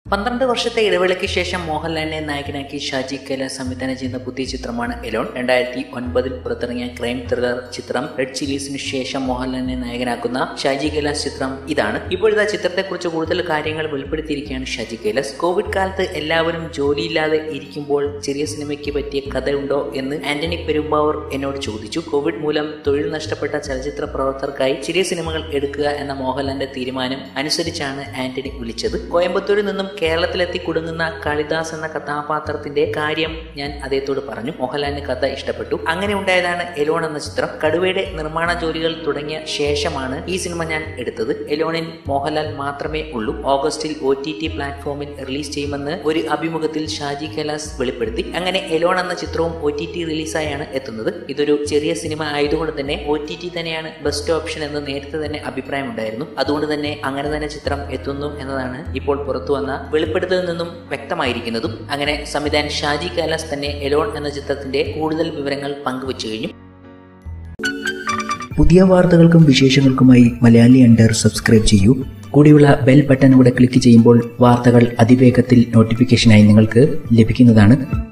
പന്ത്രണ്ട് വർഷത്തെ ഇടവേളയ്ക്ക് ശേഷം മോഹൻലാലിനെ നായകനാക്കി ഷാജി കൈലാസ് സംവിധാനം ചെയ്യുന്ന പുതിയ ചിത്രമാണ് എലോൺ രണ്ടായിരത്തി ഒൻപതിൽ പുറത്തിറങ്ങിയ ക്രൈം ത്രില്ലർ ചിത്രം റെഡ് ചില്ലീസിന് ശേഷം മോഹൻലാലിനെ നായകനാക്കുന്ന ഷാജി കൈലാസ് ചിത്രം ഇതാണ് ഇപ്പോഴത്തെ ചിത്രത്തെക്കുറിച്ച് കൂടുതൽ കാര്യങ്ങൾ വെളിപ്പെടുത്തിയിരിക്കുകയാണ് ഷാജി കൈലാസ് കോവിഡ് കാലത്ത് എല്ലാവരും ജോലിയില്ലാതെ ഇരിക്കുമ്പോൾ ചെറിയ സിനിമയ്ക്ക് പറ്റിയ കഥയുണ്ടോ എന്ന് ആന്റണി പെരുമ്പാവൂർ എന്നോട് ചോദിച്ചു കോവിഡ് മൂലം തൊഴിൽ നഷ്ടപ്പെട്ട ചലച്ചിത്ര പ്രവർത്തകർക്കായി ചെറിയ സിനിമകൾ എടുക്കുക എന്ന മോഹൻലാലിന്റെ തീരുമാനം അനുസരിച്ചാണ് ആന്റണി വിളിച്ചത് കോയമ്പത്തൂരിൽ നിന്നും കേരളത്തിലെത്തി കുടുങ്ങുന്ന കാളിദാസ് എന്ന കഥാപാത്രത്തിന്റെ കാര്യം ഞാൻ അദ്ദേഹത്തോട് പറഞ്ഞു മോഹൻലാലിന് കഥ ഇഷ്ടപ്പെട്ടു അങ്ങനെ ഉണ്ടായതാണ് എലോൺ എന്ന ചിത്രം കടുവയുടെ നിർമ്മാണ ജോലികൾ തുടങ്ങിയ ശേഷമാണ് ഈ സിനിമ ഞാൻ എടുത്തത് എലോണിൽ മോഹൻലാൽ മാത്രമേ ഉള്ളൂ ഓഗസ്റ്റിൽ ഒ ടി ടി പ്ലാറ്റ്ഫോമിൽ റിലീസ് ചെയ്യുമെന്ന് ഒരു അഭിമുഖത്തിൽ ഷാജി കൈലാസ് വെളിപ്പെടുത്തി അങ്ങനെ എലോൺ എന്ന ചിത്രവും ഒ ടി ടി റിലീസായാണ് എത്തുന്നത് ഇതൊരു ചെറിയ സിനിമ ആയതുകൊണ്ട് തന്നെ ഒ ടി ടി തന്നെയാണ് ബെസ്റ്റ് ഓപ്ഷൻ എന്ന് നേരത്തെ തന്നെ അഭിപ്രായമുണ്ടായിരുന്നു അതുകൊണ്ട് തന്നെ അങ്ങനെ തന്നെ ചിത്രം എത്തുന്നു എന്നതാണ് ഇപ്പോൾ പുറത്തു വന്ന വെളിപ്പെടുത്തലിൽ നിന്നും വ്യക്തമായിരിക്കുന്നതും അങ്ങനെ സംവിധായകൻ ഷാജി കൈലാസ് തന്നെ എലോൺ എന്ന ചിത്രത്തിന്റെ കൂടുതൽ വിവരങ്ങൾ പങ്കുവച്ചു കഴിഞ്ഞു പുതിയ വാർത്തകൾക്കും വിശേഷങ്ങൾക്കുമായി മലയാളി അണ്ടർ സബ്സ്ക്രൈബ് ചെയ്യൂ കൂടിയുള്ള ബെൽ ബട്ടൺ കൂടെ ക്ലിക്ക് ചെയ്യുമ്പോൾ വാർത്തകൾ അതിവേഗത്തിൽ നോട്ടിഫിക്കേഷനായി നിങ്ങൾക്ക് ലഭിക്കുന്നതാണ്